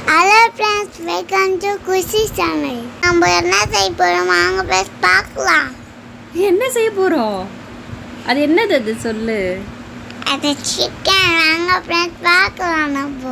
hello friends welcome to Khushi channel நம்ம என்ன செய்ய போகிறோம் வாங்க ஃப்ரெண்ட்ஸ் பார்க்கலாம் என்ன செய்ய போகிறோம் அது என்னது அது சொல்லு அது சிக்கன் வாங்க ஃப்ரெண்ட்ஸ் பார்க்கலாம் நம்ம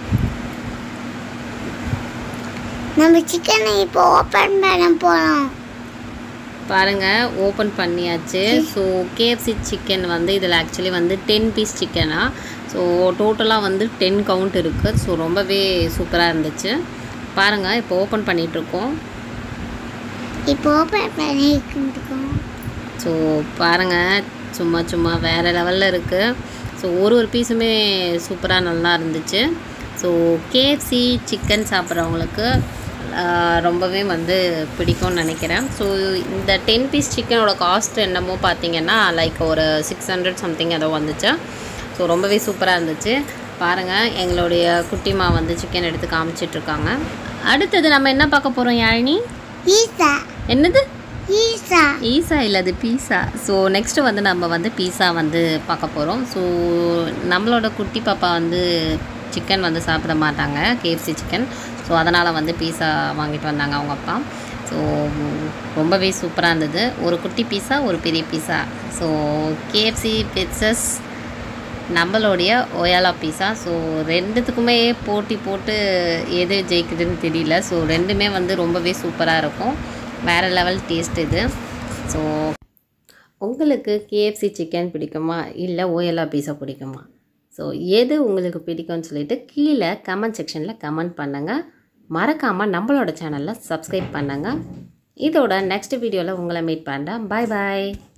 நம்ம சிக்கனை இப்போ ஓப்பன் பண்ண போகிறோம் பாருங்க ஓப்பன் பண்ணியாச்சு ஸோ கேஎஃப்சி சிக்கன் வந்து இதில் ஆக்சுவலி வந்து டென் பீஸ் சிக்கனா ஸோ டோட்டலாக வந்து டென் கவுண்ட் இருக்குது ஸோ ரொம்பவே சூப்பராக இருந்துச்சு பாருங்கள் இப்போ ஓப்பன் பண்ணிகிட்ருக்கோம் இப்போ ஓப்பன் பண்ணிருக்கோம் ஸோ பாருங்கள் சும்மா சும்மா வேறு லெவலில் இருக்குது ஸோ ஒரு ஒரு பீஸுமே சூப்பராக நல்லா இருந்துச்சு ஸோ கேஎஃப்சி சிக்கன் சாப்பிட்றவங்களுக்கு ரொம்பவே வந்து பிடிக்கும்னு நினைக்கிறேன் ஸோ இந்த டென் பீஸ் சிக்கனோட காஸ்ட் என்னமோ பார்த்தீங்கன்னா லைக் ஒரு சிக்ஸ் ஹண்ட்ரட் சம்திங் ஏதோ வந்துச்சு ஸோ ரொம்பவே சூப்பராக இருந்துச்சு பாருங்கள் எங்களுடைய குட்டிமா வந்து சிக்கன் எடுத்து காமிச்சிட்ருக்காங்க அடுத்தது நம்ம என்ன பார்க்க போகிறோம் யாழினி ஈசா என்னது ஈசா ஈஸா இல்லை அது பீஸா ஸோ நெக்ஸ்ட்டு வந்து நம்ம வந்து பீஸா வந்து பார்க்க போகிறோம் ஸோ நம்மளோட குட்டி பாப்பா வந்து சிக்கன் வந்து சாப்பிட மாட்டாங்க கேஎஃப்சி சிக்கன் ஸோ அதனால் வந்து பீஸா வாங்கிட்டு வந்தாங்க அவங்க அப்பா ஸோ ரொம்பவே சூப்பராக இருந்தது ஒரு குட்டி பீஸா ஒரு பெரிய பீஸா ஸோ கேஎஃப்சி பிட்சஸ் நம்மளுடைய ஒயாலா பீஸா ஸோ ரெண்டுத்துக்குமே போட்டி போட்டு எது ஜெயிக்குதுன்னு தெரியல ஸோ ரெண்டுமே வந்து ரொம்பவே சூப்பராக இருக்கும் வேறு லெவல் டேஸ்ட் இது ஸோ உங்களுக்கு கேஎஃப்சி சிக்கன் பிடிக்குமா இல்லை ஓயலா பீஸா பிடிக்குமா ஸோ எது உங்களுக்கு பிடிக்கும்னு சொல்லிட்டு கீழே கமெண்ட் செக்ஷனில் கமெண்ட் பண்ணுங்கள் மறக்காமல் நம்மளோட சேனலில் சப்ஸ்கிரைப் பண்ணுங்கள் இதோட நெக்ஸ்ட் வீடியோவில் உங்களை மீட் பண்ணுறேன் பாய் பாய்